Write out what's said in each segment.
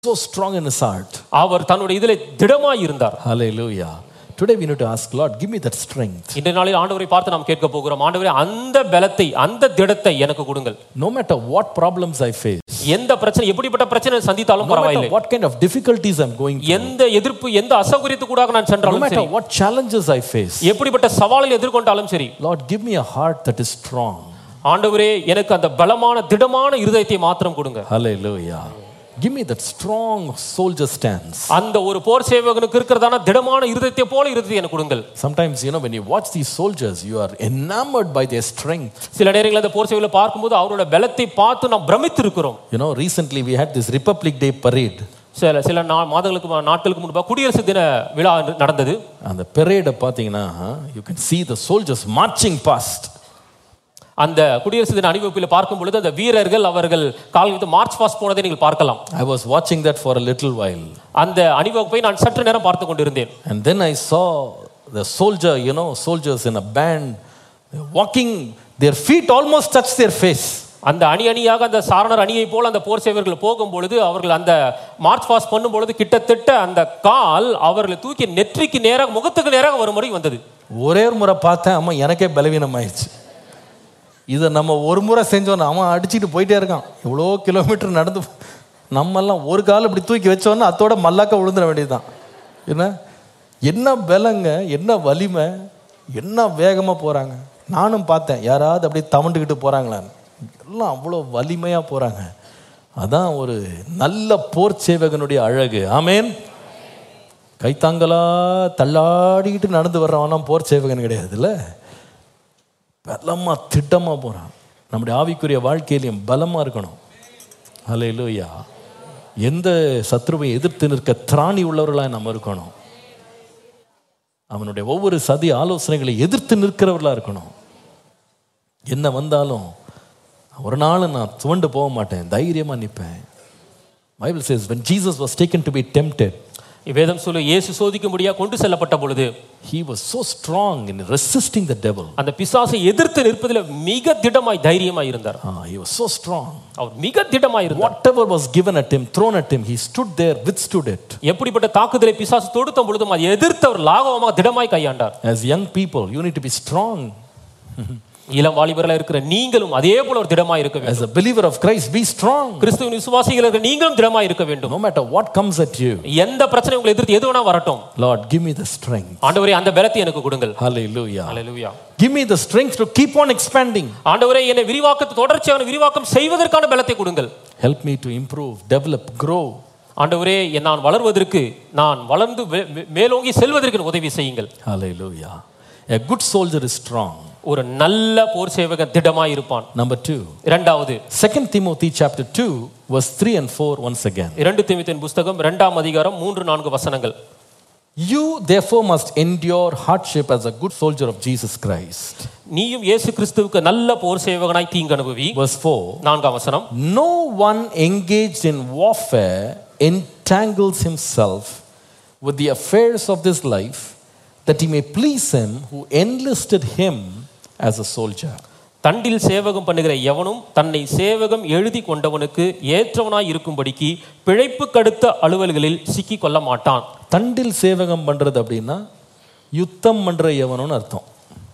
so strong in his heart. அவர் தன்னுடைய இதிலே திடமாய் இருந்தார் Hallelujah. Today we need to ask, Lord, give me that strength. இன்றைய நாளில் ஆண்டவரை பார்த்து நாம் கேட்க போகிறோம் ஆண்டவரே அந்த பலத்தை அந்த திடத்தை எனக்கு கொடுங்கள் No matter what problems I face, எந்த பிரச்சனை எப்படிப்பட்ட பிரச்சனை சந்தித்தாலும் no பரவாயில்லை matter what kind of difficulties I'm going through, எந்த எதிர்ப்பு எந்த அசௌகரியத்து கூட நான் no சென்றாலும் matter சரி what challenges I face, எப்படிப்பட்ட சவாலை எதிர்கொண்டாலும் சரி Lord, give me a heart that is strong. ஆண்டவரே எனக்கு அந்த பலமான திடமான இருதயத்தை மாத்திரம் கொடுங்க Hallelujah. Give me that strong soldier stance. அந்த ஒரு போர் சேவகனுக்கு இருக்கிறதான திடமான இருதயத்தை போல இருதயத்தை எனக்கு கொடுங்கள் Sometimes, you know, when you watch these soldiers, you are enamored by their strength. சில நேரங்களில் அந்த போர் சேவகளை பார்க்கும்போது அவரோட பலத்தை பார்த்து நாம் பிரமித்து இருக்கிறோம் You know, recently we had this Republic Day parade. சில சில நா மாதங்களுக்கு மு- நாட்களுக்கு முன்பாக குடியரசு தின விழா நடந்தது அந்த பெரேடை பார்த்தீங்கன்னா you can see the soldiers marching past அந்த குடியரசு தின அணிவகுப்பில் பார்க்கும் பொழுது அந்த வீரர்கள் அவர்கள் கால் வைத்து மார்ச் பாஸ்ட் போனதை நீங்கள் பார்க்கலாம் i was watching that for a little while அந்த அணிவகுப்பை நான் சற்று நேரம் பார்த்து கொண்டிருந்தேன் and then i saw the soldier you know soldiers in a band they're walking their feet almost touch their face அந்த அணி அணியாக அந்த சாரணர் அணியை போல அந்த போர் சேவர்கள் போகும் பொழுது அவர்கள் அந்த மார்ச் பாஸ் பண்ணும் பொழுது கிட்டத்தட்ட அந்த கால் அவர்களை தூக்கி நெற்றிக்கு நேராக முகத்துக்கு நேராக ஒரு முறை வந்தது ஒரே ஒரு முறை பார்த்தேன் அம்மா எனக்கே பலவீனம் ஆயிடுச்சு இதை நம்ம ஒரு முறை செஞ்சோன்னா அவன் அடிச்சுட்டு போயிட்டே இருக்கான் இவ்வளோ கிலோமீட்டர் நடந்து நம்மெல்லாம் ஒரு கால் இப்படி தூக்கி வச்சோன்னா அதோட மல்லாக்க விழுந்துட வேண்டியதுதான் என்ன என்ன பலங்க என்ன வலிமை என்ன வேகமாக போகிறாங்க நானும் பார்த்தேன் யாராவது அப்படியே தவண்டுக்கிட்டு போகிறாங்களான்னு எல்லாம் அவ்வளோ வலிமையாக போகிறாங்க அதான் ஒரு நல்ல போர் சேவகனுடைய அழகு ஆமேன் கைத்தாங்களா தள்ளாடிக்கிட்டு நடந்து வர்றவனா போர் சேவகன் கிடையாதுல்ல பலமா திட்டமா போறான் நம்முடைய ஆவிக்குரிய வாழ்க்கையிலையும் பலமா இருக்கணும் ஹalleluya எந்த சத்ருவை எதிர்த்து நிற்க திராணி உள்ளவர்களாக நம்ம இருக்கணும் அவனுடைய ஒவ்வொரு சதி ஆலோசனைகளை எதிர்த்து நிற்கிறவர்களா இருக்கணும் என்ன வந்தாலும் ஒரு நாள் நான் துவண்டு போக மாட்டேன் தைரியமா நிற்பேன் Bible says when jesus was taken to be tempted வேதம் சொல்லு இயேசு சோதிக்கும்படியாக கொண்டு செல்லப்பட்ட பொழுது he was so strong in resisting the devil அந்த பிசாசை எதிர்த்து நிற்பதில் மிக திடமாய் தைரியமாய் இருந்தார் ah, he was so strong அவர் மிக திடமாய் இருந்தார் whatever was given at him thrown at him he stood there withstood it எப்படிப்பட்ட தாக்குதலை பிசாசு தொடுத்த பொழுதும் அதை எதிர்த்து அவர் லாகவமாக திடமாய் கையாண்டார் as young people you need to be strong இளம் வாலிபர்களாக இருக்கிற நீங்களும் அதே போல ஒரு திடமாய் இருக்க வேண்டும் as a believer of christ be strong கிறிஸ்துவின் விசுவாசிகள் இருக்கிற நீங்களும் திடமாய் இருக்க வேண்டும் no matter what comes at you எந்த பிரச்சனை உங்களை எதிர்த்து எது வேணா வரட்டும் lord give me the strength ஆண்டவரே அந்த பலத்தை எனக்கு கொடுங்கள் hallelujah hallelujah give me the strength to keep on expanding ஆண்டவரே என்னை விரிவாக்கத்தை தொடர்ச்சியான விரிவாக்கம் செய்வதற்கான பலத்தை கொடுங்கள் help me to improve develop grow ஆண்டவரே என் நான் வளர்வதற்கு நான் வளர்ந்து வே- வே- மேலோங்கி செல்வதற்கு உதவி செய்யுங்கள் hallelujah a good soldier is strong ஒரு நல்ல போர் சேவகன் திடமாய் இருப்பான் number 2 இரண்டாவது 2 timothy chapter 2 verse 3 and 4 once again இரண்டு திமுத்தின் புஸ்தகம் இரண்டாம் அதிகாரம் மூன்று நான்கு வசனங்கள் You therefore must endure hardship as a good soldier of Jesus Christ. நீயும் இயேசு கிறிஸ்துவுக்கு நல்ல போர் சேவகனாய் தீங்கு அனுபவி Verse 4 நான்காம் வசனம் No one engaged in warfare entangles himself with the affairs of this life that he may please him who enlisted him as a soldier. தண்டில் சேவகம் பண்ணுகிற எவனும் தன்னை சேவகம் எழுதி கொண்டவனுக்கு ஏற்றவனாய் இருக்கும்படிக்கு பிழைப்பு கடுத்த அலுவல்களில் சிக்கிக் கொள்ள மாட்டான் தண்டில் சேவகம் பண்றது அப்படின்னா யுத்தம் பண்ற எவனும்னு அர்த்தம்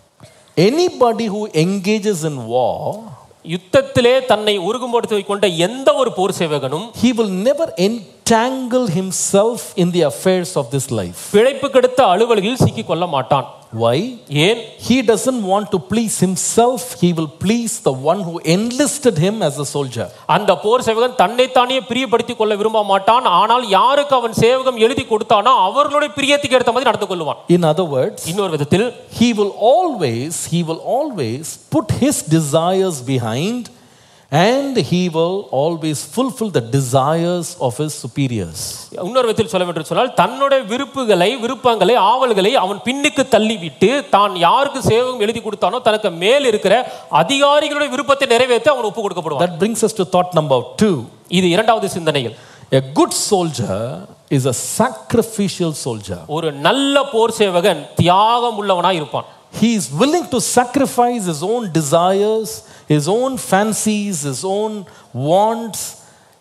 anybody who engages in war யுத்தத்திலே தன்னை உருகும்படுத்தி கொண்ட எந்த ஒரு போர் சேவகனும் he will never entangle himself in the affairs of this life பிழைப்பு கடுத்த அலுவல்களில் சிக்கிக் கொள்ள மாட்டான் why ஏன் he doesn't want to please himself he will please the one who enlisted him as a soldier அந்த போர் சேவகன் தன்னைத்தானே பிரியப்படுத்திக் கொள்ள விரும்ப மாட்டான் ஆனால் யாருக்கு அவன் சேவகம் எழுதி கொடுத்தானோ அவர்களுடைய பிரியத்துக்கு ஏற்ற மாதிரி நடந்து கொள்வான் in other words இன்னொரு விதத்தில் he will always he will always put his desires behind and he will always fulfill the desires of his superiors இன்னொரு விதத்தில் சொல்ல வேண்டும் சொன்னால் தன்னுடைய விருப்புகளை விருப்பங்களை ஆவல்களை அவன் பின்னுக்கு தள்ளிவிட்டு தான் யாருக்கு சேவகம் எழுதி கொடுத்தானோ தனக்கு மேல் இருக்கிற அதிகாரிகளுடைய விருப்பத்தை நிறைவேற்ற அவன் ஒப்பு கொடுக்கப்படுவான் that brings us to thought number 2 இது இரண்டாவது சிந்தனைகள் a good soldier is a sacrificial soldier ஒரு நல்ல போர் சேவகன் தியாகம் உள்ளவனாய் இருப்பான் he is willing to sacrifice his own desires his own fancies his own wants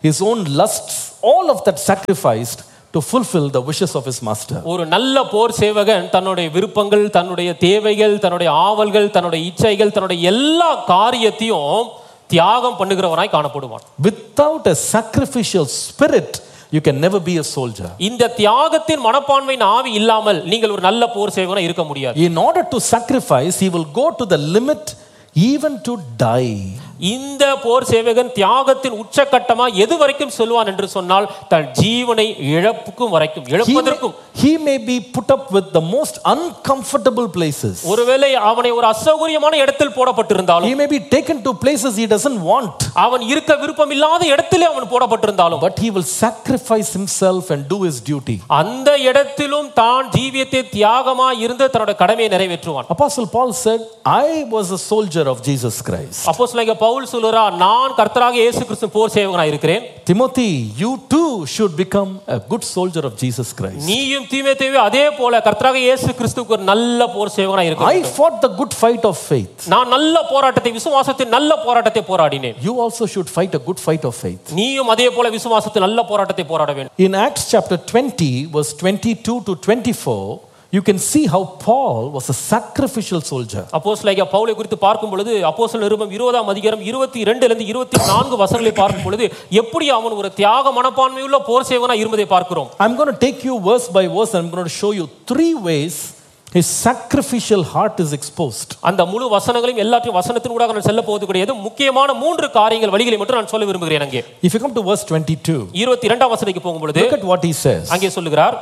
his own lusts, all of that sacrificed to fulfill the wishes of his master. ஒரு நல்ல போர் சேவகன் தன்னுடைய விருப்பங்கள் தன்னுடைய தேவைகள் தன்னுடைய ஆவல்கள் தன்னுடைய இச்சைகள் தன்னுடைய எல்லா காரியத்தையும் தியாகம் பண்ணுகிறவனாய் காணப்படுவான் Without a sacrificial spirit, you can never be a soldier. இந்த தியாகத்தின் மனப்பான்மையின் ஆவி இல்லாமல் நீங்கள் ஒரு நல்ல போர் சேவகனா இருக்க முடியாது In order to sacrifice, he will go to the limit even to die. இந்த போர் சேவகன் தியாகத்தின் உச்சக்கட்டமா எது வரைக்கும் சொல்லுவான் என்று சொன்னால் தன் ஜீவனை இழப்புக்கும் வரைக்கும் He may, இழப்பதற்கும் he may be put up with the most uncomfortable places. ஒருவேளை அவனை ஒரு அசௌகரியமான இடத்தில் போடப்பட்டிருந்தாலும் He may be taken to places he doesn't want. அவன் இருக்க விருப்பம் இல்லாத இடத்திலே அவன் போடப்பட்டிருந்தாலும் But he will sacrifice himself and do his duty. அந்த இடத்திலும் தான் ஜீவியத்தை தியாகமா இருந்து தன்னோட கடமையை நிறைவேற்றுவான் Apostle Paul said, I was a soldier of Jesus Christ. அப்போ பவுல் சொல்லுறா நான் கர்த்தராக இயேசு கிறிஸ்து போர் சேவகனா இருக்கிறேன் Timothy, you too should become a good soldier of Jesus Christ. நீயும் தீமையத்தையும் அதே போல கர்த்தராக இயேசு கிறிஸ்துவுக்கு ஒரு நல்ல போர் சேவகனா இருக்க I fought the good fight of faith. நான் நல்ல போராட்டத்தை விசுவாசத்தின் நல்ல போராட்டத்தை போராடினேன் You also should fight a good fight of faith. நீயும் அதே போல விசுவாசத்தின் நல்ல போராட்டத்தை போராட வேண்டும் In Acts chapter 20, verse 22 to 24, you can see how Paul was a sacrificial soldier. அப்போஸ்தலனாகிய பவுலை குறித்து பார்க்கும் பொழுது அப்போஸ்தலர் நிருபம் இருபதாம் அதிகாரம் இருபத்தி ரெண்டுல இருந்து இருபத்தி நான்கு வசனங்களை பார்க்கும் பொழுது எப்படி அவன் ஒரு தியாக மனப்பான்மையுள்ள போர் சேவனா இருந்ததை பார்க்கிறோம் I'm going to take you verse by verse and I'm going to show you three ways his sacrificial heart is exposed. அந்த முழு வசனங்களையும் எல்லாத்தையும் வசனத்தின் ஊடாக நான் செல்ல போவது கிடையாது முக்கியமான மூன்று காரியங்கள் வழிகளை மட்டும் நான் சொல்ல விரும்புகிறேன் அங்கே If you come to verse 22, இருபத்தி இரண்டாம் வசனைக்கு போகும் பொழுது look at what he says. அங்கே சொல்லுகிறார்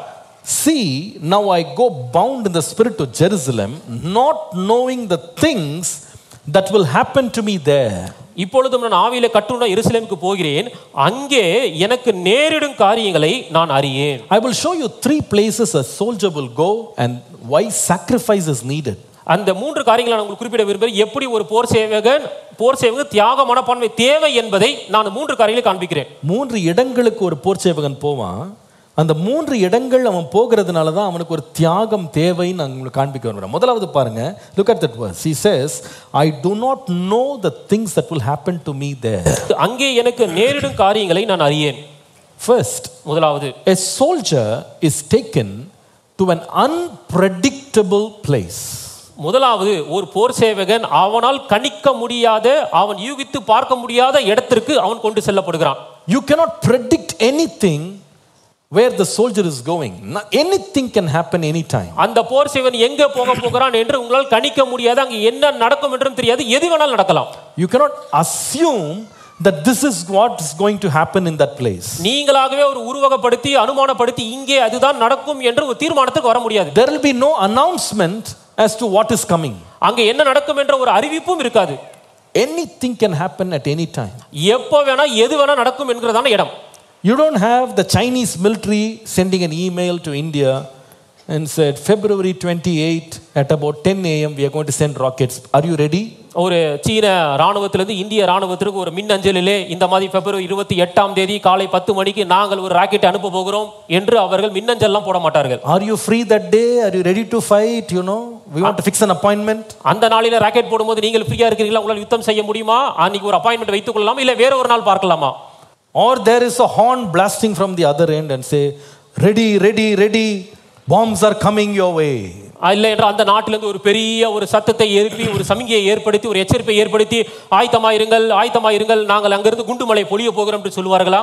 See, now I go bound in the spirit to Jerusalem, not knowing the things that will happen to me there. இப்பொழுதும் நான் ஆவியில கட்டுண்ட எருசலேமுக்கு போகிறேன் அங்கே எனக்கு நேரிடும் காரியங்களை நான் அறியேன் I will show you three places a soldier will go and why sacrifice is needed. அந்த மூன்று காரியங்களை நான் உங்களுக்கு குறிப்பிட விரும்புகிறேன் எப்படி ஒரு போர் சேவகன் போர் சேவகன் தியாக மனப்பான்மை தேவை என்பதை நான் மூன்று காரியங்களை காண்பிக்கிறேன் மூன்று இடங்களுக்கு ஒரு போர் சேவகன் போவான் அந்த மூன்று இடங்கள் அவன் போகிறதுனால தான் அவனுக்கு ஒரு தியாகம் தேவைன்னு நான் உங்களுக்கு காண்பிக்க விரும்புகிறேன் முதலாவது பாருங்க look at that verse he says i do not know the things that will happen to me there அங்கே எனக்கு நேரிடும் காரியங்களை நான் அறியேன் first முதலாவது a soldier is taken to an unpredictable place முதலாவது ஒரு போர் சேவகன் அவனால் கணிக்க முடியாத அவன் யூகித்து பார்க்க முடியாத இடத்திற்கு அவன் கொண்டு செல்லப்படுகிறான் you cannot predict anything where the soldier is going No- anything can happen anytime அந்த போர் சேவன் எங்க போக போகிறான் என்று உங்களால் கணிக்க முடியாது அங்க என்ன நடக்கும் என்றும் தெரியாது எது வேணாலும் நடக்கலாம் You cannot assume that this is what is going to happen in that place. நீங்களாகவே ஒரு உருவகப்படுத்தி அனுமானப்படுத்தி இங்கே அதுதான் நடக்கும் என்று ஒரு தீர்மானத்துக்கு வர முடியாது There will be no announcement as to what is coming. அங்க என்ன நடக்கும் என்ற ஒரு அறிவிப்பும் இருக்காது Anything can happen at any time. எப்போ வேணா எது வேணா நடக்கும் என்கிறதான இடம் You don't have the Chinese military sending an email to India and said, February 28 at about 10 a.m., we are going to send rockets. Are you ready? ஒரு சீன ராணுவத்திலிருந்து இந்திய ராணுவத்திற்கு ஒரு மின் அஞ்சலிலே இந்த மாதிரி பிப்ரவரி இருபத்தி எட்டாம் தேதி காலை பத்து மணிக்கு நாங்கள் ஒரு ராக்கெட் அனுப்ப போகிறோம் என்று அவர்கள் மின்னஞ்சல்லாம் போட மாட்டார்கள் Are you free that day? Are you ready to fight? You know, we want to fix an appointment. அந்த நாளில ராக்கெட் போடும்போது நீங்கள் ஃப்ரீயா இருக்கிறீங்களா உங்களால் யுத்தம் செய்ய முடியுமா அன்னைக்கு ஒரு அப்பாயின்மெண்ட் வைத்துக் கொள்ளலாமா இல்ல வேற ஒரு நாள் பார்க்கலாமா Or there is a horn blasting from the other end and say, ready, ready, ready, bombs are coming your way. இல்லை என்றால் அந்த நாட்டிலிருந்து ஒரு பெரிய ஒரு சத்தத்தை எழுப்பி ஒரு சமிகையை ஏற்படுத்தி ஒரு எச்சரிப்பை ஏற்படுத்தி ஆயத்தமாயிருங்கள் ஆயத்தமாயிருங்கள் நாங்கள் அங்கிருந்து குண்டுமலை பொழிய போகிறோம் என்று சொல்லுவார்களா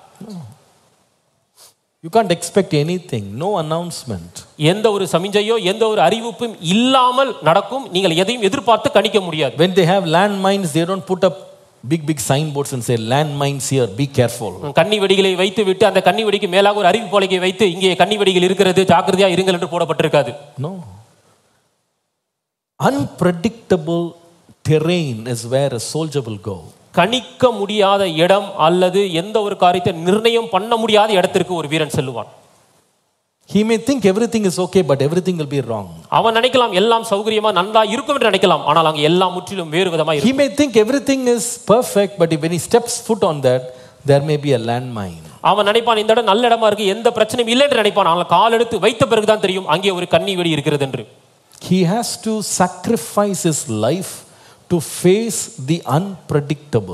You can't expect anything, no announcement. எந்த ஒரு சமிஞ்சையோ எந்த ஒரு அறிவிப்பும் இல்லாமல் நடக்கும் நீங்கள் எதையும் எதிர்பார்த்து கணிக்க முடியாது When they have landmines, they don't put up big, big signboards and say, landmines here, be careful. கன்னி வெடிகளை வைத்து விட்டு அந்த கன்னி வெடிக்கு மேலாக ஒரு அறிவிப்பு பலகை வைத்து இங்கே கன்னி வெடிகள் இருக்கிறது ஜாக்கிரதையா இருங்கள் என்று போடப்பட்டிருக்காது No. Unpredictable terrain is where a soldier will go. கணிக்க முடியாத இடம் அல்லது எந்த ஒரு காரியத்தை நிர்ணயம் பண்ண முடியாத இடத்திற்கு ஒரு வீரன் செல்லுவான் He may think everything is okay, but everything will be wrong. அவன் நினைக்கலாம் எல்லாம் சௌகரியமா நன்றா இருக்கும் என்று நினைக்கலாம் ஆனால் அங்கே எல்லாம் முற்றிலும் வேறு விதமா இருக்கும் He may think everything is perfect, but if when he steps foot on that, there may be a landmine. அவன் நினைப்பான் இந்த இடம் நல்ல இடமா இருக்கு எந்த பிரச்சனையும் இல்லை என்று நினைப்பான் ஆனால் கால் எடுத்து வைத்த பிறகுதான் தெரியும் அங்கே ஒரு கன்னி வெடி இருக்கிறது என்று He has to sacrifice his life to face the unpredictable.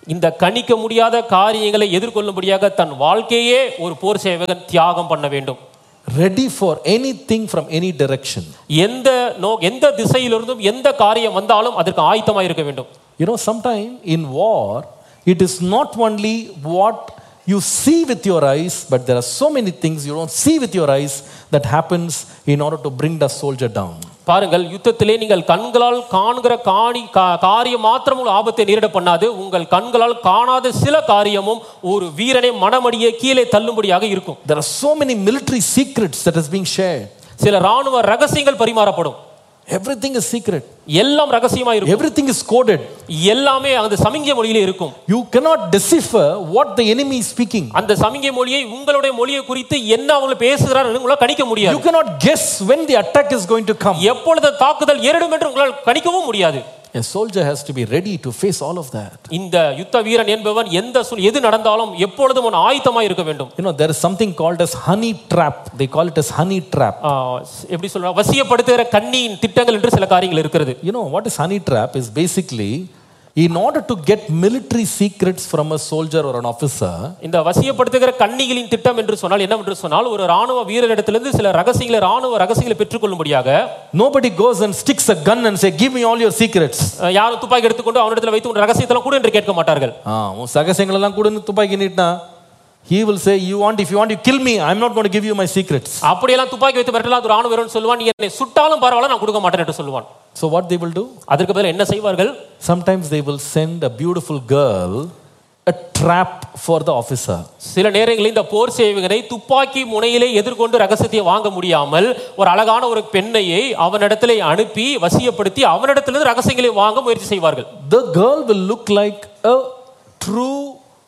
இந்த கணிக்க முடியாத காரியங்களை எதிர்கொள்ளும்படியாக தன் வாழ்க்கையே ஒரு போர் சேவகன் தியாகம் பண்ண வேண்டும் ready for anything from any direction. எந்த நோ எந்த திசையிலிருந்தும் எந்த காரியம் வந்தாலும் அதற்கு ஆயத்தமாக இருக்க வேண்டும் You know, sometime in war, it is not only what you see with your eyes, but there are so many things you don't see with your eyes that happens in order to bring the soldier down. பாருங்கள் யுத்தத்திலே நீங்கள் கண்களால் காண்கிற காணி கா- காரியம் மாத்திரம் உங்கள் ஆபத்தை நேரிட பண்ணாது உங்கள் கண்களால் காணாத சில காரியமும் ஒரு வீரனை மனமடியே கீழே தள்ளும்படியாக இருக்கும் There are so many military secrets that is being shared. சில ராணுவ ரகசியங்கள் பரிமாறப்படும் Everything is secret. எல்லாம் ரகசியமா இருக்கும் Everything is coded. எல்லாமே அந்த சமிஞ்சை மொழியிலே இருக்கும் You cannot decipher what the enemy is speaking. அந்த சமிஞ்சை மொழியை உங்களுடைய மொழியை குறித்து என்ன அவங்க பேசுகிறார்கள் உங்களால் கணிக்க You முடியாது cannot guess when the attack is going to come. எப்பொழுது தாக்குதல் ஏறிடும் என்று உங்களால் கணிக்கவும் முடியாது A soldier has to be ready to face all of that. இந்த யுத்த வீரன் என்பவன் எந்த சூழ் எது நடந்தாலும் எப்பொழுதும் அவன் ஆயத்தமாய் இருக்க வேண்டும் You know, there is something called as honey trap. They call it as honey trap. ஆ, எப்படி சொல்ற வசியப்படுத்துகிற கண்ணியின் திட்டங்கள் என்று சில காரியங்கள் இருக்கிறது You know, what is honey trap is basically in order to get military secrets from a soldier or an officer, இந்த வசியப்படுத்துகிற கண்ணிகளின் திட்டம் என்று சொன்னால் என்னவென்று சொன்னால் ஒரு ராணுவ வீரரிடத்திலிருந்து சில ரகசியங்களை ராணுவ ரகசியங்களை பெற்றுக்கொள்ளும்படியாக nobody goes and sticks a gun and say, give me all your secrets. அஹ், யாரும் துப்பாக்கி எடுத்துக்கொண்டு அவனிடத்தில் வைத்து உன் ரகசியத்தெல்லாம் கூட என்று கேட்க மாட்டார்கள் ஆ உன் சகசங்களெல்லாம் கூட துப்பாக்கி நீட்டினா he will say, you want, if you want, you kill me. I'm not going to give you my secrets. அப்படியெல்லாம் துப்பாக்கி வைத்து மிரட்டலாம் அது ராணுவ வீரன் சொல்லுவான் நீ என்னை சுட்டாலும் பரவாயில்ல நான் கொடுக்க மாட்டேன் என்று சொல்லுவான் So what they will do? அதற்கு பதில் என்ன செய்வார்கள் Sometimes they will send a beautiful girl a trap for the officer. சில நேரங்களில் இந்த போர் சேவகனை துப்பாக்கி முனையிலே எதிர்கொண்டு ரகசியத்தை வாங்க முடியாமல் ஒரு அழகான ஒரு பெண்ணையை அவனிடத்திலே அனுப்பி வசியப்படுத்தி அவனிடத்திலிருந்து ரகசியங்களை வாங்க முயற்சி செய்வார்கள் The girl will look like a true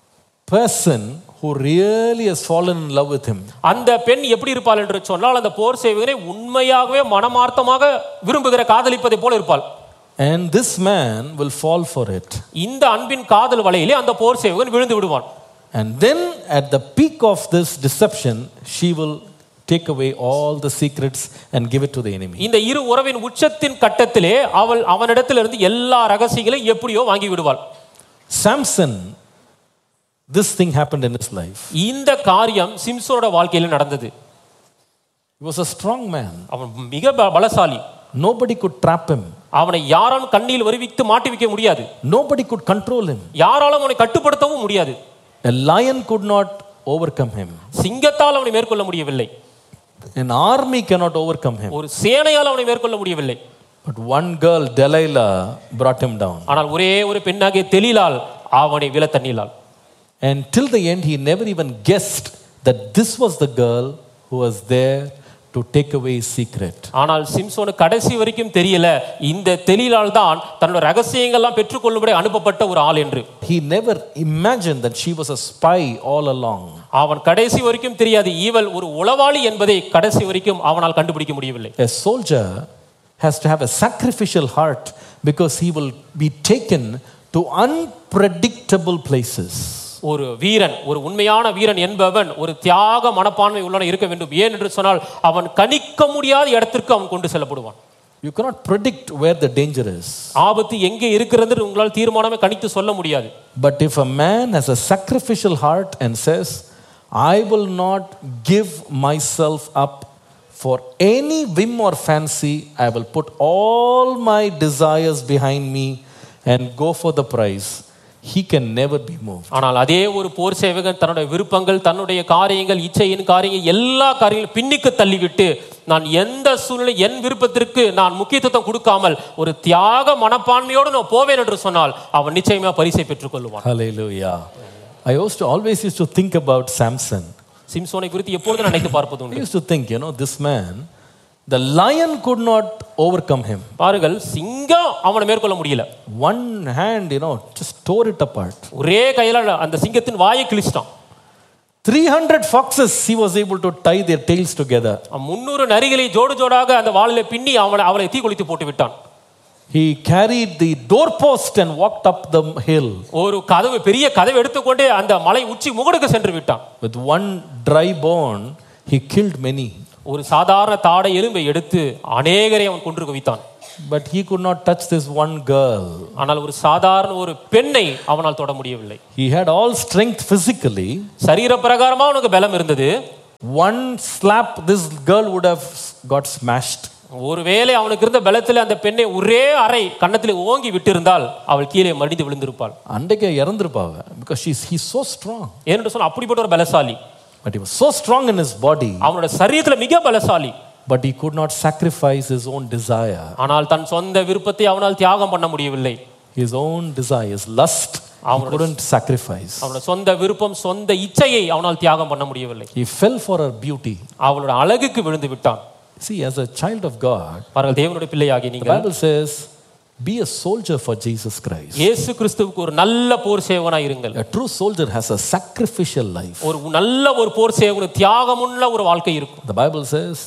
person who really has fallen in love with him. அந்த பெண் எப்படி இருப்பாள் என்று சொன்னால் அந்த போர் சேவகனை உண்மையாகவே மனமார்த்தமாக விரும்புகிற காதலிப்பதை போல இருப்பாள் And this man will fall for it. இந்த அன்பின் காதல் வலையிலே அந்த போர் சேவகன் விழுந்து விடுவான் And then at the peak of this deception, she will take away all the secrets and give it to the enemy. இந்த இரு உறவின் உச்சத்தின் கட்டத்திலே அவள் அவனிடத்திலிருந்து எல்லா ரகசியங்களையும் எப்படியோ வாங்கி விடுவாள் Samson, this thing happened in his life. இந்த காரியம் சிம்சோனோட வாழ்க்கையில நடந்தது He was a strong man. அவன் மிக ப- பலசாலி Nobody could trap him. அவனை யாராலும் கண்ணில் வருவித்து மாட்டி வைக்க முடியாது Nobody could control him. யாராலும் அவனை கட்டுப்படுத்தவும் முடியாது A lion could not overcome him. சிங்கத்தால் அவனை மேற்கொள்ள முடியவில்லை An army cannot overcome him. ஒரு சேனையால் அவனை மேற்கொள்ள முடியவில்லை But one girl, Delilah, brought him down. ஆனால் ஒரே ஒரு பெண்ணாகிய தெளிலால் அவனை வில தண்ணிலாள் And till the end, he never even guessed that this was the girl who was there to take away his secret. ஆனால் சிம்சோனு கடைசி வரைக்கும் தெரியல இந்த தெளிலால் தான் தன்னோட ரகசியங்கள்லாம் பெற்றுக்கொள்ளும்படி அனுப்பப்பட்ட ஒரு ஆள் என்று He never imagined that she was a spy all along. அவன் கடைசி வரைக்கும் தெரியாது இவள் ஒரு உளவாளி என்பதை கடைசி வரைக்கும் அவனால் கண்டுபிடிக்க முடியவில்லை A soldier has to have a sacrificial heart because he will be taken to unpredictable places. ஒரு வீரன் ஒரு உண்மையான வீரன் என்பவன் ஒரு தியாக மனப்பான்மை உள்ளவன் இருக்க வேண்டும் ஏன் என்று சொன்னால் அவன் கணிக்க முடியாத இடத்திற்கு அவன் கொண்டு செல்லப்படுவான் You cannot predict where the danger is. ஆபத்து எங்கே இருக்கிறது என்று உங்களால் தீர்மானமே கணித்து சொல்ல முடியாது But if a man has a sacrificial heart and says, I will not give myself up for any whim or fancy, I will put all my desires behind me and go for the prize, he can never be moved. ஆனால் அதே ஒரு போர் சேவகன் தன்னுடைய விருப்பங்கள் தன்னுடைய காரியங்கள் இச்சையின் காரியங்கள் எல்லா காரியங்களும் பின்னுக்கு தள்ளிவிட்டு நான் எந்த சூழ்நிலை என் விருப்பத்திற்கு நான் முக்கியத்துவம் கொடுக்காமல் ஒரு தியாக மனப்பான்மையோடு நான் போவேன் என்று சொன்னால் அவன் நிச்சயமா பரிசை பெற்றுக் கொள்வான் Hallelujah. I used to always used to think about Samson. சிம்சோனை குறித்து எப்பொழுதும் நினைத்து பார்ப்பது I உண்டு used to think, you know, this man, the lion could not overcome him. பாருங்கள் சிங்கம் அவனை மேற்கொள்ள முடியல One hand, you know, just tore it apart. ஒரே கையில அந்த சிங்கத்தின் வாயை கிழிச்சிட்டான் 300 foxes he was able to tie their tails together. முன்னூறு நரிகளை ஜோடு ஜோடாக அந்த வாளில பின்னி அவனை அவளை தீ கொளித்து போட்டு விட்டான் He carried the doorpost and walked up the hill. ஒரு கதவு பெரிய கதவு எடுத்துக்கொண்டே அந்த மலை உச்சி முகடுக்கு சென்று விட்டான் With one dry bone, he killed many. ஒரு சாதாரண தாடை எலும்பை எடுத்து அநேகரை அவன் கொன்று குவித்தான் But he could not touch this one girl. ஆனால் ஒரு சாதாரண ஒரு பெண்ணை அவனால் தொட முடியவில்லை He had all strength physically. சரீர பிரகாரமா அவனுக்கு பலம் இருந்தது One slap, this girl would have got smashed. ஒருவேளை அவனுக்கு இருந்த பலத்தில் அந்த பெண்ணை ஒரே அறை கன்னத்தில் ஓங்கி விட்டிருந்தால் அவள் கீழே மடிந்து விழுந்திருப்பாள் அன்றைக்கே இறந்திருப்பாவ because she's he's so strong ஏன்னு சொன்னா அப்படிப்பட்ட ஒரு பலசாலி but he was so strong in his body அவனோட சரீரத்துல மிக பலசாலி but he could not sacrifice his own desire ஆனால் தன் சொந்த விருப்பத்தை அவனால் தியாகம் பண்ண முடியவில்லை his own desires lust he couldn't sacrifice அவனோட சொந்த விருப்பம் சொந்த இச்சையை அவனால் தியாகம் பண்ண முடியவில்லை he fell for her beauty அவளோட அழகுக்கு விழுந்து விட்டான் see as a child of god பாருங்கள் தேவனுடைய பிள்ளையாகி the நீங்கள் bible says be a soldier for jesus christ இயேசு கிறிஸ்துவுக்கு ஒரு நல்ல போர் சேவனா இருங்கள் a true soldier has a sacrificial life ஒரு நல்ல ஒரு போர் சேவன தியாகமுள்ள ஒரு வாழ்க்கை இருக்கும் the bible says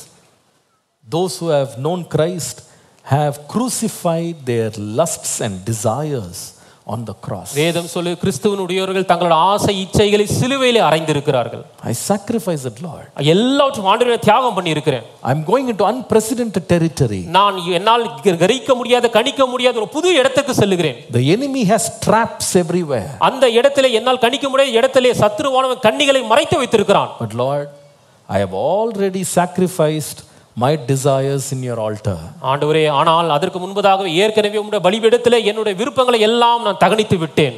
those who have known christ have crucified their lusts and desires on the cross வேதம் சொல்லு கிறிஸ்துவனுடையவர்கள் தங்களோட ஆசை இச்சைகளை சிலுவையிலே அறைந்திருக்கிறார்கள் i sacrifice it lord எல்லாவற்றும் ஆண்டு தியாகம் பண்ணி இருக்கிறேன் i'm going into unprecedented territory நான் என்னால் கிரகிக்க முடியாத கணிக்க முடியாத ஒரு புது இடத்துக்கு செல்லுகிறேன் the enemy has traps everywhere அந்த இடத்திலே என்னால் கணிக்க முடியாத இடத்திலே சத்துருவானவன் கண்ணிகளை மறைத்து வைத்திருக்கிறான் but lord i have already sacrificed my desires in your altar ஆண்டவரே ஆனால் அதற்கு முன்பதாக ஏற்கனவே உங்களுடைய பலிபீடத்திலே என்னுடைய விருப்பங்களை எல்லாம் நான் தகனித்து விட்டேன்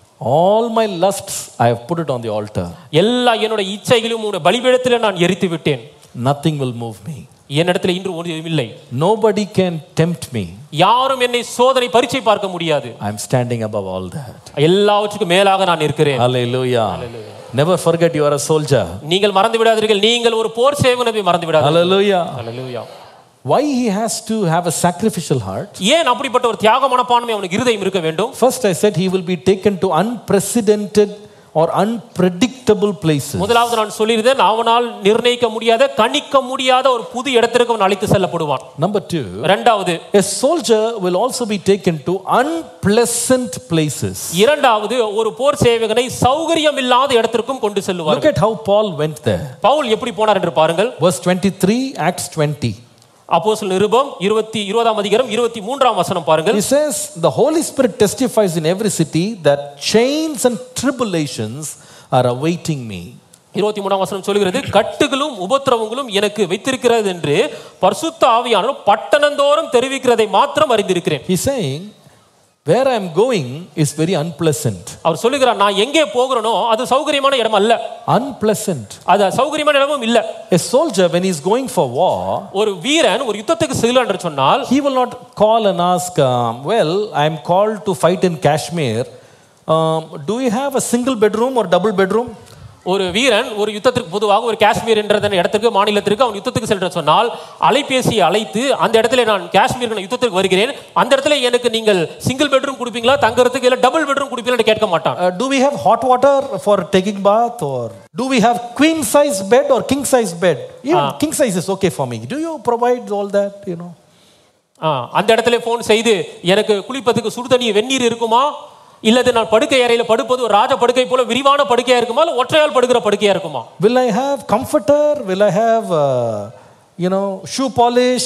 all my lusts i have put it on the altar எல்லா என்னோட இச்சைகளையும் உங்களுடைய பலிபீடத்திலே நான் எரித்து விட்டேன் nothing will move me என்னிடத்தில் இன்று ஒன்றும் இல்லை nobody can tempt me யாரும் என்னை சோதனை பரீட்சை பார்க்க முடியாது i'm standing above all that எல்லாவற்றுக்கும் மேலாக நான் இருக்கிறேன் hallelujah never forget you are a soldier நீங்கள் மறந்து விடாதீர்கள் நீங்கள் ஒரு போர் சேவனை மறந்து விடாதீர்கள் hallelujah hallelujah. why he has to have a sacrificial heart ஏன் அப்படிப்பட்ட ஒரு தியாக மனப்பான்மை அவனுக்கு இருதயம் இருக்க வேண்டும் first i said he will be taken to unprecedented or unpredictable places முதலாவது நான் சொல்லியிருந்தேன் அவனால் நிர்ணயிக்க முடியாத கணிக்க முடியாத ஒரு புது இடத்திற்கு அவன் அழைத்து செல்லப்படுவான் number 2 இரண்டாவது A soldier will also be taken to unpleasant places. இரண்டாவது ஒரு போர் சேவகனை சௌகரியம் இல்லாத இடத்திற்கும் கொண்டு செல்லுவார் Look at how Paul went there. Pavul எப்படி போனார் என்று பாருங்கள் Verse 23, Acts 20. அப்போஸ்தலர் நிருபம் இருபத்தி இருபதாம் அதிகாரம் இருபத்தி மூன்றாம் வசனம் பாருங்கள் He says, The Holy Spirit testifies in every city that chains and tribulations are awaiting me. இருபத்தி மூணாம் வசனம் சொல்கிறது கட்டுகளும் உபத்திரவங்களும் எனக்கு வைத்திருக்கிறது என்று பரிசுத்த ஆவியானவர் பட்டணந்தோறும் தெரிவிக்கிறதை மாத்திரம் அறிந்திருக்கிறேன் He's saying, Where I'm going is very unpleasant. அவர் சொல்லுகிறார் நான் எங்கே போகிறேனோ அது சௌகரியமான இடம் அல்ல Unpleasant. அது சௌகரியமான இடமும் இல்ல A soldier, when he's going for war, ஒரு வீரன் ஒரு யுத்தத்துக்கு செல்ல என்று சொன்னால் he will not call and ask, um, Well, I'm called to fight in Kashmir. Um, do you have a single bedroom or double bedroom? ஒரு வீரன் ஒரு யுத்தத்திற்கு பொதுவாக ஒரு காஷ்மீர் என்ற இடத்திற்கு மாநிலத்திற்கு அவன் யுத்தத்துக்கு செல்ற சொன்னால் அலைபேசியை அழைத்து அந்த இடத்துல நான் காஷ்மீர் நான் யுத்தத்துக்கு வருகிறேன் அந்த இடத்துல எனக்கு நீங்கள் சிங்கிள் பெட்ரூம் கொடுப்பீங்களா தங்கறதுக்கு இல்ல டபுள் பெட்ரூம் கொடுப்பீங்களா கேட்க மாட்டான் Uh, do we have hot water for taking bath or do we have queen size bed or king size bed? Even king size is okay for me. Do you provide all that, you know? ஆ, அந்த இடத்துல phone செய்து எனக்கு குளிப்பதுக்கு சுடு தண்ணி வெந்நீர் இருக்குமா இல்லது நான் படுக்கை அறையில படுப்பது ஒரு ராஜ படுக்கை போல விரிவான படுக்கையா இருக்குமா இல்ல ஒற்றையால் படுக்கிற படுக்கையா இருக்குமா Will I have comforter? Will I have, uh, you know, shoe polish?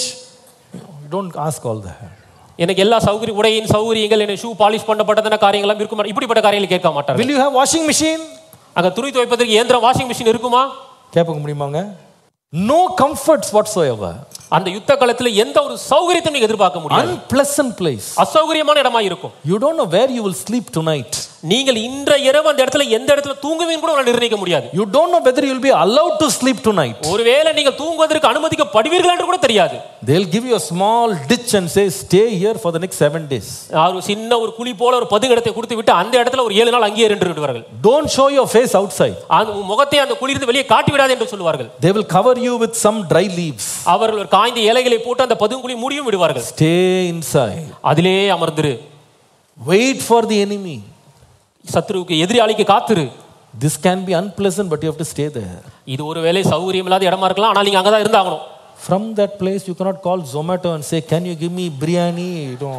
You don't ask all that. எனக்கு எல்லா சௌகரிய உடையின் சௌகரியங்கள் என்ன ஷூ பாலிஷ் பண்ணப்பட்டதான காரியங்கள்லாம் இருக்குமா இப்படிப்பட்ட காரியங்களை கேட்க மாட்டாங்க Will you have washing machine? அங்க துணி துவைப்பதற்கு இயந்திரம் வாஷிங் மிஷின் இருக்குமா கேட்பங்க முடியுமாங்க No comforts whatsoever. அந்த யுத்த காலத்துல எந்த ஒரு சௌகரியத்தையும் நீங்க எதிர்பார்க்க முடியாது Unpleasant place. அசௌகரியமான இடமா இருக்கும் You don't know where you will sleep tonight. நீங்கள் இன்ற இரவு அந்த இடத்துல எந்த இடத்துல தூங்குவீங்கன்னு கூட உங்களால நிர்ணயிக்க முடியாது You don't know whether you'll be allowed to sleep tonight. ஒருவேளை நீங்கள் தூங்குவதற்கு அனுமதிக்கப்படுவீர்கள் என்று கூட தெரியாது They'll give you a small ditch and say, stay here for the next seven days. ஒரு சின்ன ஒரு குழி போல ஒரு பதுங்கிடத்தை கொடுத்து விட்டு அந்த இடத்துல ஒரு ஏழு நாள் அங்கேயே நின்று விடுவார்கள் Don't show your face outside. அந்த உன் முகத்தை அந்த குளிர்ந்து வெளியே காட்டி விடாது என்று சொல்லுவார்கள் They will cover you with some dry leaves. அவர்கள் ஒரு காய்ந்த இலைகளை போட்டு அந்த பதுங்குழி மூடியும் விடுவார்கள் Stay inside. அதிலே அமர்ந்திரு Wait for the enemy. சத்ருவுக்கு எதிராளிக்கு காத்திரு This can be unpleasant, but you have to stay there. இது ஒரு வேலை சௌகரியம் இல்லாத இடமா இருக்கலாம் ஆனால் நீங்க அங்கதான் இருந்தாகணும் From that place, you cannot call Zomato and say, Can you give me biryani? No.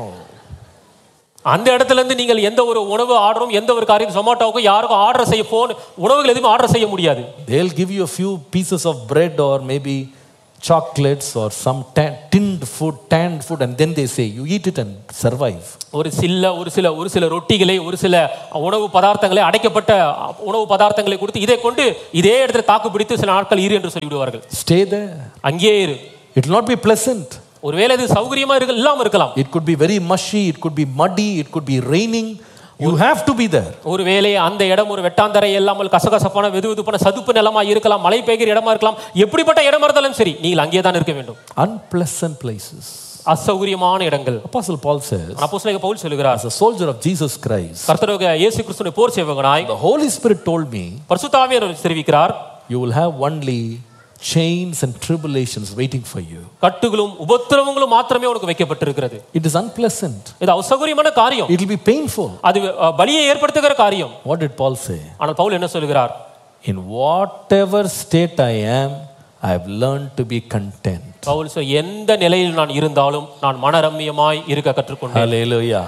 அந்த இடத்துல இருந்து நீங்கள் எந்த ஒரு உணவு ஆர்டரும் எந்த ஒரு காரியம் ஜொமாட்டோவுக்கும் யாருக்கும் ஆர்டர் செய்ய போன் உணவுகள் எதுவும் ஆர்டர் செய்ய முடியாது They'll give you a few pieces of bread or maybe chocolates or some tan- tinned food, tanned food, and then they say, you eat it and survive. ஒரு சில ஒரு சில ஒரு சில ரொட்டிகளை ஒரு சில உணவு பதார்த்தங்களை அடைக்கப்பட்ட உணவு பதார்த்தங்களை கொடுத்து இதை கொண்டு இதே இடத்துல தாக்கு பிடித்து சில நாட்கள் இரு என்று சொல்லிவிடுவார்கள் Stay there. அங்கேயே இரு It will not be pleasant. ஒருவேளை இது சௌகரியமா இருக்க இல்லாம இருக்கலாம் It could be very mushy, it could be muddy, it could be raining. You have to be there. ஒருவேளை அந்த இடம் ஒரு வெட்டாந்தரை இல்லாமல் கசகசப்பான வெது வெதுப்பான சதுப்பு நிலமா இருக்கலாம் மழை பெய்கிற இடமா இருக்கலாம் எப்படிப்பட்ட இடமா இருந்தாலும் சரி நீங்கள் அங்கேயே தான் இருக்க வேண்டும் Unpleasant places. அசௌகரியமான இடங்கள் Apostle Paul says, அப்போஸ்தலனாகிய பவுல் சொல்லுகிறார் as a soldier of Jesus Christ, கர்த்தருடைய இயேசு கிறிஸ்துவின் போர் சேவகனாய் the Holy Spirit told me, பரிசுத்தாவியர் தெரிவிக்கிறார் you will have only chains and tribulations waiting for you. கட்டுகளும் உபத்திரவங்களும் மாத்திரமே உனக்கு வைக்கப்பட்டிருக்கிறது It is unpleasant. இது அசௌகரியமான காரியம் It will be painful. அது அஹ், பலியை ஏற்படுத்துகிற காரியம் What did Paul say? ஆனால் பவுல் என்ன சொல்லுகிறார் In whatever state I am, I have learned to be content. Pavul சொல் எந்த நிலையில் நான் இருந்தாலும் நான் மனரம்மியமாய் இருக்க கற்றுக்கொண்டேன் Hallelujah.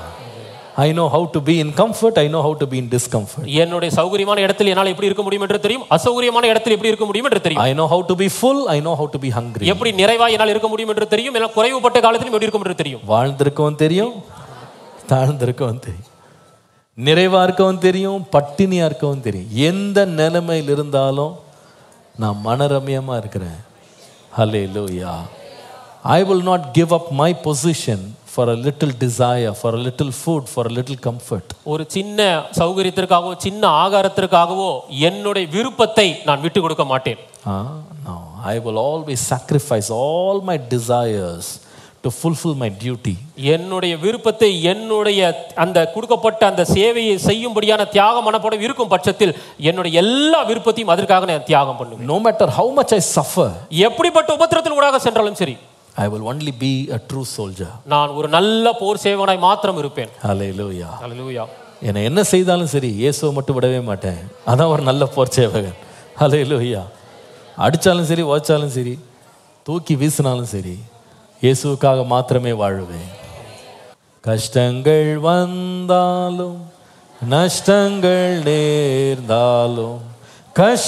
I know how to be in comfort, I know how to be in discomfort. என்னுடைய சௌகரியமான இடத்தில் என்னால் எப்படி இருக்க முடியும் என்று தெரியும் அசௌகரியமான இடத்தில் எப்படி இருக்க முடியும் என்று தெரியும் I know how to be full, I know how to be hungry. எப்படி நிறைவாய் என்னால் இருக்க முடியும் என்று தெரியும் என்னால் குறைவுபட்ட காலத்திலும் எப்படி இருக்கும் என்று தெரியும் வாழ்ந்திருக்கவும் தெரியும் தாழ்ந்திருக்கவும் தெரியும் நிறைவா இருக்கவும் தெரியும் பட்டினியா இருக்கவும் தெரியும் எந்த நிலைமையில் இருந்தாலும் நான் மனரம்யமா இருக்கிறேன் hallelujah I will not give up my position for a little desire for a little food for a little comfort ஒரு சின்ன சௌகரியத்திற்காகவோ சின்ன ஆகாரத்திற்காகவோ என்னுடைய விருப்பத்தை நான் விட்டு கொடுக்க மாட்டேன் no I will always sacrifice all my desires to fulfill my duty என்னுடைய விருப்பத்தை என்னுடைய அந்த கொடுக்கப்பட்ட அந்த சேவையை செய்யும்படியான தியாக மனப்படம் இருக்கும் பட்சத்தில் என்னுடைய எல்லா விருப்பத்தையும் அதற்காக நான் தியாகம் பண்ணுவேன் no matter how much I suffer எப்படிப்பட்ட உபத்திரத்தில் ஊடாக சென்றாலும் சரி I will only be a true soldier நான் ஒரு நல்ல போர் சேவனாய் மாத்திரம் இருப்பேன் hallelujah அல்லேலூயா என்னை என்ன செய்தாலும் சரி இயேசுவை மட்டும் விடவே மாட்டேன் அதான் ஒரு நல்ல போர் சேவகன் ஹalleluya அடிச்சாலும் சரி உதைச்சாலும் சரி தூக்கி வீசினாலும் சரி இயேசுவுக்காக மாத்திரமே வாழுவேன் கஷ்டங்கள் வந்தாலும் நஷ்டங்கள் நேர்ந்தாலும் கஷ்ட